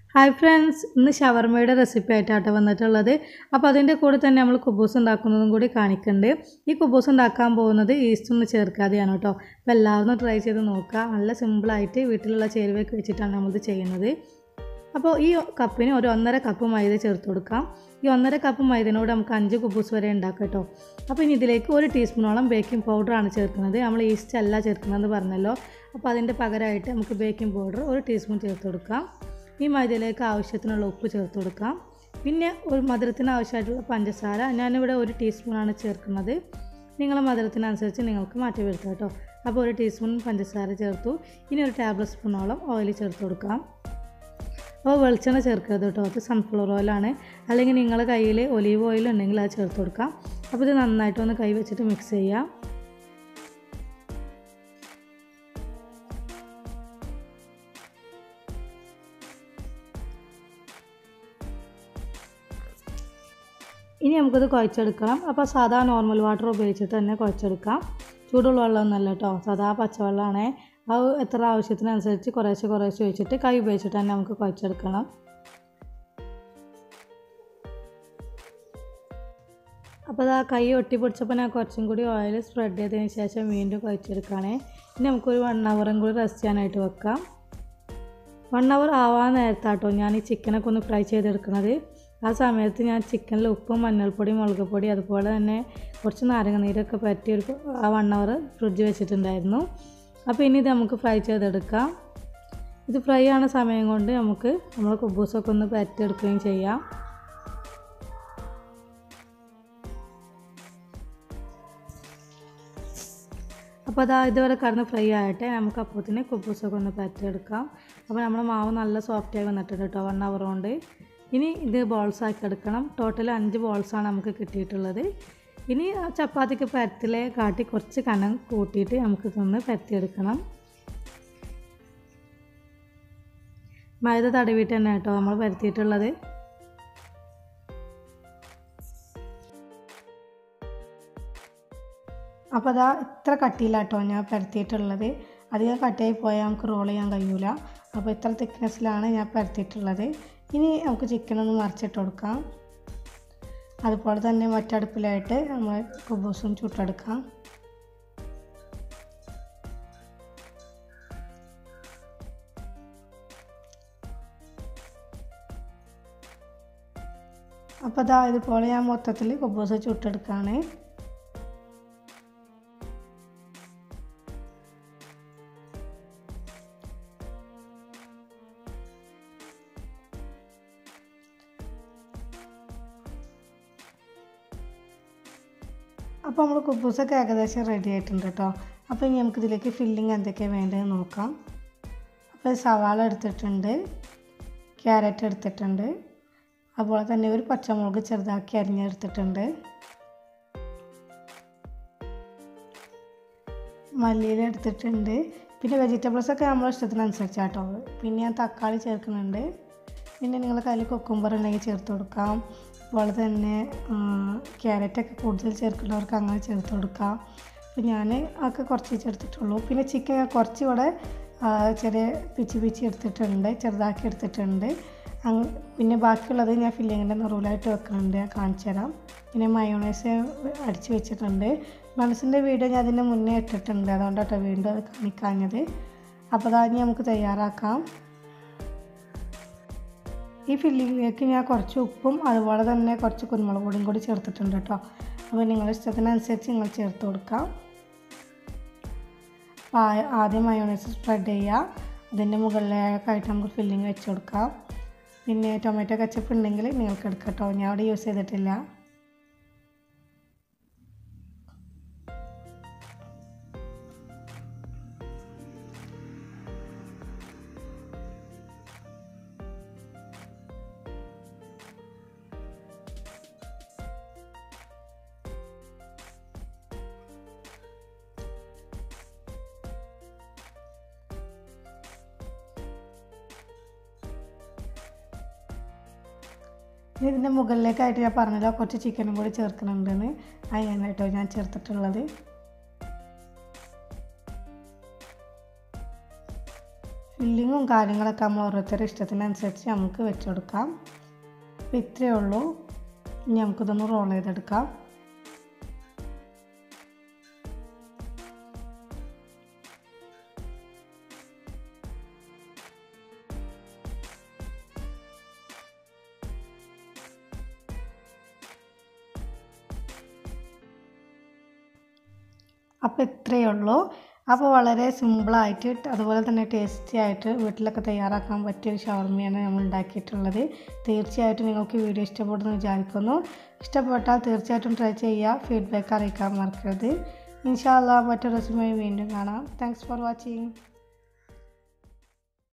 hi friends ഇന്ന് ഷവർമയുടെ recipe ആയിട്ടാണ് വന്നിട്ടുള്ളത് അപ്പോൾ അതിൻ്റെ കൂടെ തന്നെ നമ്മൾ കുബൂസ് ഉണ്ടാക്കുന്നതും കൂടി കാണിക്കുന്നുണ്ട് ഈ കുബൂസ് ഉണ്ടാക്കാൻ പോകുന്നത് ഈസ്റ്റ് ഒന്നും ചേർക്കാതെയാണ് കേട്ടോ അപ്പോൾ എല്ലാവരും ട്രൈ ചെയ്ത് നോക്കുക നല്ല സിമ്പിളായിട്ട് വീട്ടിലുള്ള ചേരുവയൊക്കെ വെച്ചിട്ടാണ് നമ്മളിത് ചെയ്യുന്നത് അപ്പോൾ ഈ കപ്പിന് ഒരു ഒന്നര കപ്പ് മൈദ ചേർത്ത് കൊടുക്കാം ഈ ഒന്നര കപ്പ് മൈദനോട് നമുക്ക് അഞ്ച് കുബൂസ് വരെ ഉണ്ടാക്കാം കേട്ടോ അപ്പോൾ ഇനി ഇതിലേക്ക് ഒരു ടീസ്പൂണോളം ബേക്കിംഗ് പൗഡറാണ് ചേർക്കുന്നത് നമ്മൾ ഈസ്റ്റ് അല്ല ചേർക്കുന്നത് പറഞ്ഞല്ലോ അപ്പോൾ അതിൻ്റെ പകരമായിട്ട് നമുക്ക് ബേക്കിംഗ് പൗഡർ ഒരു ടീസ്പൂൺ ചേർത്ത് കൊടുക്കാം ഈ മൈദയിലേക്ക് ആവശ്യത്തിനുള്ള ഉപ്പ് ചേർത്ത് കൊടുക്കാം പിന്നെ ഒരു മധുരത്തിന് ആവശ്യമായിട്ടുള്ള പഞ്ചസാര ഞാനിവിടെ ഒരു ടീസ്പൂണാണ് ചേർക്കുന്നത് നിങ്ങളെ മധുരത്തിനനുസരിച്ച് നിങ്ങൾക്ക് മാറ്റി വരുത്താം കേട്ടോ അപ്പോൾ ഒരു ടീസ്പൂൺ പഞ്ചസാര ചേർത്തു ഇനി ഒരു ടേബിൾ സ്പൂണോളം ഓയിൽ ചേർത്ത് കൊടുക്കാം അപ്പോൾ വെളിച്ചെണ്ണ ചേർക്കരുത് കേട്ടോ അത് സൺഫ്ലവർ ഓയിലാണ് അല്ലെങ്കിൽ നിങ്ങളുടെ കയ്യിൽ ഒലീവ് ഓയിൽ ഉണ്ടെങ്കിൽ അത് ചേർത്ത് കൊടുക്കാം അപ്പോൾ ഇത് നന്നായിട്ടൊന്ന് കൈ വെച്ചിട്ട് മിക്സ് ചെയ്യാം ഇനി നമുക്കത് കുഴച്ചെടുക്കണം അപ്പോൾ സാധാ നോർമൽ വാട്ടർ ഉപയോഗിച്ചിട്ട് തന്നെ കുഴച്ചെടുക്കാം ചൂടുള്ള വെള്ളമൊന്നുമല്ല കേട്ടോ സാധാ പച്ചവെള്ളമാണ് അത് എത്ര ആവശ്യത്തിനനുസരിച്ച് കുറേശ്ശെ കുറേശ്ശെ ഒഴിച്ചിട്ട് കൈ ഉപയോഗിച്ചിട്ട് തന്നെ നമുക്ക് കുഴച്ചെടുക്കണം അപ്പോൾ അത് ആ കൈ ഒട്ടി പിടിച്ചപ്പോൾ ഞാൻ കുറച്ചും കൂടി ഓയിൽ സ്പ്രെഡ് ചെയ്തതിന് ശേഷം വീണ്ടും കുഴച്ചെടുക്കുകയാണേ ഇനി നമുക്കൊരു വൺ അവറും കൂടി റെസ്റ്റ് ചെയ്യാനായിട്ട് വെക്കാം വൺ അവർ ആവാൻ നേരത്താട്ടോ ഞാൻ ഈ ചിക്കനൊക്കെ ഒന്ന് ഫ്രൈ ചെയ്തെടുക്കുന്നത് ആ സമയത്ത് ഞാൻ ചിക്കനിൽ ഉപ്പും മഞ്ഞൾപ്പൊടി മുളക് പൊടി അതുപോലെ തന്നെ കുറച്ച് നാരങ്ങ നീരൊക്കെ പറ്റി ഒരു ആ വൺ അവർ ഫ്രിഡ്ജ് വെച്ചിട്ടുണ്ടായിരുന്നു അപ്പോൾ ഇനി ഇത് നമുക്ക് ഫ്രൈ ചെയ്തെടുക്കാം ഇത് ഫ്രൈ ആവുന്ന സമയം കൊണ്ട് നമുക്ക് നമ്മൾ കുബൂസൊക്കെ ഒന്ന് പരത്തിയെടുക്കുകയും ചെയ്യാം അപ്പോൾ അതാ ഇതുവരെ കടന്ന് ഫ്രൈ ആയിട്ട് നമുക്ക് അപ്പത്തിന് കുബൂസൊക്കെ ഒന്ന് പരത്തിയെടുക്കാം അപ്പോൾ നമ്മുടെ മാവ് നല്ല സോഫ്റ്റായി വന്നിട്ടുണ്ട് കേട്ടോ വൺ അവർ കൊണ്ട് ഇനി ഇത് ബോൾസ് ആക്കി എടുക്കണം ടോട്ടൽ അഞ്ച് ബോൾസാണ് നമുക്ക് കിട്ടിയിട്ടുള്ളത് ഇനി ചപ്പാത്തിക്ക് പരത്തിലെ കാട്ടി കുറച്ച് കനം കൂട്ടിയിട്ട് നമുക്ക് ഇതൊന്ന് പരത്തിയെടുക്കണം മൈദ തടവിയിട്ട് തന്നെ കേട്ടോ നമ്മൾ പരത്തിയിട്ടുള്ളത് അപ്പോൾ അതാ ഇത്ര കട്ടിയിലാട്ടോ ഞാൻ പരത്തിയിട്ടുള്ളത് അധികം കട്ടിയായി പോയാൽ നമുക്ക് റോൾ ചെയ്യാൻ കഴിയൂല അപ്പോൾ ഇത്ര തിക്നെസ്സിലാണ് ഞാൻ പരത്തിയിട്ടുള്ളത് ഇനി നമുക്ക് ചിക്കൻ ഒന്ന് മറിച്ചിട്ട് കൊടുക്കാം അതുപോലെ തന്നെ മറ്റടുപ്പിലായിട്ട് നമ്മൾ കുബൂസും ചുട്ടെടുക്കാം അപ്പോൾ അതാ ഇതുപോലെ ഞാൻ മൊത്തത്തിൽ കുബൂസ് ചുട്ടെടുക്കുകയാണ് അപ്പോൾ നമ്മൾ കുബൂസൊക്കെ ഏകദേശം റെഡി ആയിട്ടുണ്ട് കേട്ടോ അപ്പോൾ ഇനി നമുക്ക് ഇതിലേക്ക് ഫില്ലിങ് എന്തൊക്കെയാണ് വേണ്ടതെന്ന് നോക്കാം അപ്പോൾ സവാള എടുത്തിട്ടുണ്ട് ക്യാരറ്റ് എടുത്തിട്ടുണ്ട് അതുപോലെ തന്നെ ഒരു പച്ചമുളക് ചെറുതാക്കി അരിഞ്ഞെടുത്തിട്ടുണ്ട് മല്ലിയില എടുത്തിട്ടുണ്ട് പിന്നെ വെജിറ്റബിൾസൊക്കെ നമ്മളെ ഇഷ്ടത്തിനനുസരിച്ചാട്ടോ പിന്നെ ഞാൻ തക്കാളി ചേർക്കുന്നുണ്ട് പിന്നെ നിങ്ങൾ കയ്യിൽ കൊക്കുംബർ ഉണ്ടെങ്കിൽ ചേർത്ത് കൊടുക്കാം അതുപോലെ തന്നെ ക്യാരറ്റൊക്കെ കൂടുതൽ ചേർക്കുന്നവർക്ക് അങ്ങനെ ചേർത്ത് കൊടുക്കാം അപ്പോൾ ഞാൻ ഒക്കെ കുറച്ച് ചേർത്തിട്ടുള്ളൂ പിന്നെ ചിക്കൻ കുറച്ച് ഇവിടെ ചെറിയ പിച്ചി പിച്ചി എടുത്തിട്ടുണ്ട് ചെറുതാക്കി എടുത്തിട്ടുണ്ട് പിന്നെ ബാക്കിയുള്ളത് ഞാൻ ഫില്ലിങ്ങിൻ്റെ നിറവിലായിട്ട് വെക്കുന്നുണ്ട് ഞാൻ കാണിച്ചു തരാം പിന്നെ മയോണൈസ് അടിച്ച് വെച്ചിട്ടുണ്ട് മനസ്സിൻ്റെ വീഡിയോ ഞാൻ അതിൻ്റെ മുന്നേ ഇട്ടിട്ടുണ്ട് അതുകൊണ്ടാട്ടോ വീണ്ടും അത് കാണിക്കാഞ്ഞത് അപ്പോൾ അതാ നമുക്ക് തയ്യാറാക്കാം ഈ ഫില്ലിങ്ങിലേക്ക് ഞാൻ കുറച്ച് ഉപ്പും അതുപോലെ തന്നെ കുറച്ച് കുരുമുളക് പൊടിയും കൂടി ചേർത്തിട്ടുണ്ട് കേട്ടോ അപ്പോൾ നിങ്ങളുടെ ഇഷ്ടത്തിനനുസരിച്ച് നിങ്ങൾ ചേർത്ത് കൊടുക്കാം അപ്പോൾ ആദ്യം മയോണൈസ് സ്പ്രെഡ് ചെയ്യുക അതിൻ്റെ മുകളിലേക്കായിട്ട് നമുക്ക് ഫില്ലിങ് വെച്ച് കൊടുക്കാം പിന്നെ ടൊമാറ്റോ കച്ചപ്പ് ഉണ്ടെങ്കിൽ നിങ്ങൾക്ക് എടുക്കാം കേട്ടോ ഞാൻ അവിടെ യൂസ് ചെയ്തിട്ടില്ല ഇനി ഇതിൻ്റെ മുകളിലേക്കായിട്ട് ഞാൻ പറഞ്ഞല്ലോ കുറച്ച് ചിക്കനും കൂടി ചേർക്കുന്നുണ്ടെന്ന് അതിനാണ് കേട്ടോ ഞാൻ ചേർത്തിട്ടുള്ളത് ഫില്ലിങ്ങും കാര്യങ്ങളൊക്കെ നമ്മൾ ഓരോരുത്തരുടെ ഇഷ്ടത്തിനനുസരിച്ച് നമുക്ക് വെച്ച് കൊടുക്കാം അപ്പോൾ ഇത്രയേ ഉള്ളൂ ഇനി നമുക്കിതൊന്ന് റോൾ ചെയ്തെടുക്കാം അപ്പോൾ ഇത്രയേ ഉള്ളൂ അപ്പോൾ വളരെ സിമ്പിളായിട്ട് അതുപോലെ തന്നെ ടേസ്റ്റി ആയിട്ട് വീട്ടിലൊക്കെ തയ്യാറാക്കാൻ പറ്റിയൊരു ഷവർമ്മയാണ് നമ്മൾ ഉണ്ടാക്കിയിട്ടുള്ളത് തീർച്ചയായിട്ടും നിങ്ങൾക്ക് ഈ വീഡിയോ ഇഷ്ടപ്പെടുന്നു വിചാരിക്കുന്നു ഇഷ്ടപ്പെട്ടാൽ തീർച്ചയായിട്ടും ട്രൈ ചെയ്യുക ഫീഡ്ബാക്ക് അറിയിക്കാൻ മറക്കരുത് ഇൻഷാല്ല മറ്റൊരു റെസിപ്പിയായി വീണ്ടും കാണാം താങ്ക്സ് ഫോർ വാച്ചിങ്